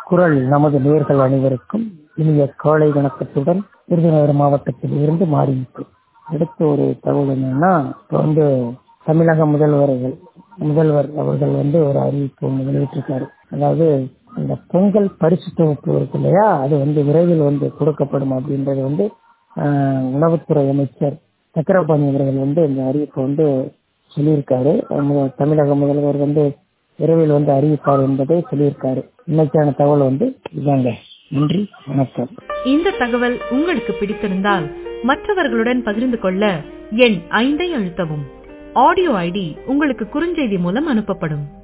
குரல் நமது நேர்கள் அனைவருக்கும் இனிய காலை வணக்கத்துடன் விருதுநகர் மாவட்டத்தில் இருந்து மாறிவிட்டு அடுத்த ஒரு தகவல் என்னன்னா இப்போ வந்து தமிழக முதல்வர்கள் முதல்வர் அவர்கள் வந்து ஒரு அறிவிப்பு ஒன்று வெளியிட்டிருக்காரு அதாவது அந்த பொங்கல் பரிசு தொகுப்பு இருக்கு இல்லையா அது வந்து விரைவில் வந்து கொடுக்கப்படும் அப்படின்றது வந்து ஆஹ், உணவுத்துறை அமைச்சர் சக்கரபாணி அவர்கள் வந்து இந்த அறிவிப்பை வந்து சொல்லியிருக்காரு மு- தமிழக முதல்வர் வந்து விரைவில் வந்து அறிவிப்பார் என்பதை சொல்லியிருக்காரு இன்னைக்கான தகவல் வந்து இதாங்க நன்றி வணக்கம் இந்த தகவல் உங்களுக்கு பிடித்திருந்தால் மற்றவர்களுடன் பகிர்ந்து கொள்ள எண் ஐந்தை அழுத்தவும் ஆடியோ ஐடி உங்களுக்கு குறுஞ்செய்தி மூலம் அனுப்பப்படும்